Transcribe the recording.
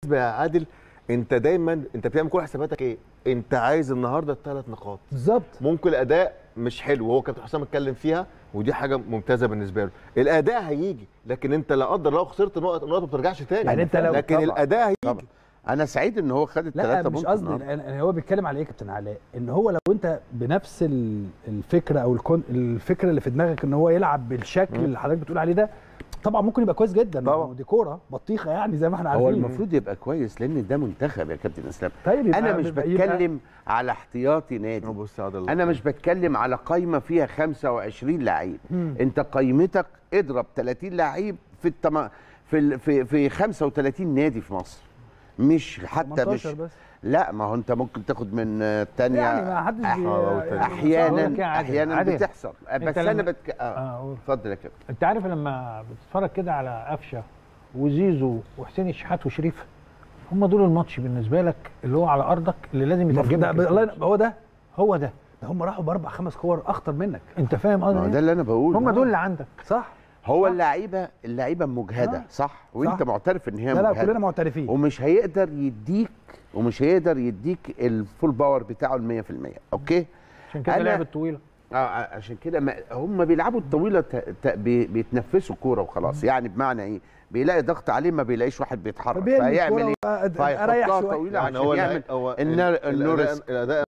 يا عادل انت دايما انت بتعمل كل حساباتك ايه انت عايز النهارده الثلاث نقاط بالظبط ممكن الاداء مش حلو وهو كابتن حسام اتكلم فيها ودي حاجه ممتازه بالنسبه له الاداء هيجي لكن انت لا قدر الله خسرت نقط نقط ما بترجعش تاني يعني انت لو- لكن طبعاً. الاداء هيجي طبعا انا سعيد ان هو خد لا الثلاثه مش بونت قصدي النهاردة. أنا- أنا هو بيتكلم على ايه يا كابتن علاء ان هو لو انت بنفس ال- الفكره او الكون الفكره اللي في دماغك ان هو يلعب بالشكل اللي حضرتك بتقول عليه ده طبعا ممكن يبقى كويس جدا طبعا. ما هو دي كوره بطيخه يعني زي ما احنا هو عارفين المفروض يبقى كويس لان ده منتخب يا كابتن اسلام طيب يبقى- انا مش يبقى- بتكلم على احتياطي نادي بص يا عادل انا مش بتكلم على قايمه فيها 25 لعيب مم. انت قايمتك اضرب 30 لعيب في التم... في ال... في في 35 نادي في مصر مش حتى مش 18 بس لا ما هو انت ممكن تاخد من الثانيه يعني ما حدش أح- بي- أو يعني احيانا أقول لك يا عادل، احيانا عادل. بتحصل بس أنت انا لما- بتك... اه آه، قول. اتفضل يا كابتن انت عارف لما بتتفرج كده على قفشه وزيزو وحسين الشحات وشريف هم دول الماتش بالنسبه لك اللي هو على ارضك اللي لازم المفروض يترجمك ده الله ينور- هو ده هو ده ده هم راحوا باربع خمس كور اخطر منك انت فاهم ما هو قصدي ده إيه؟ اللي انا بقوله هم دول اللي عندك صح هو اللعيبه اللعيبه مجهده صح وانت صح. معترف ان هي لا لا مجهده كلنا معترفين ومش هيقدر يديك ومش هيقدر يديك الفول باور بتاعه ال 100% اوكي عشان كده أنا- لعب الطويله اه عشان كده ما هم بيلعبوا الطويله ت... ت... بي... بيتنفسوا كوره وخلاص يعني بمعنى ايه بيلاقي ضغط عليه ما بيلاقيش واحد بيتحرك فبيرمي فهيعمل الكورة ايه وأ- اريح فيحطها شويه طويله يعني عشان هو يعمل هو النار- النورس. الاداء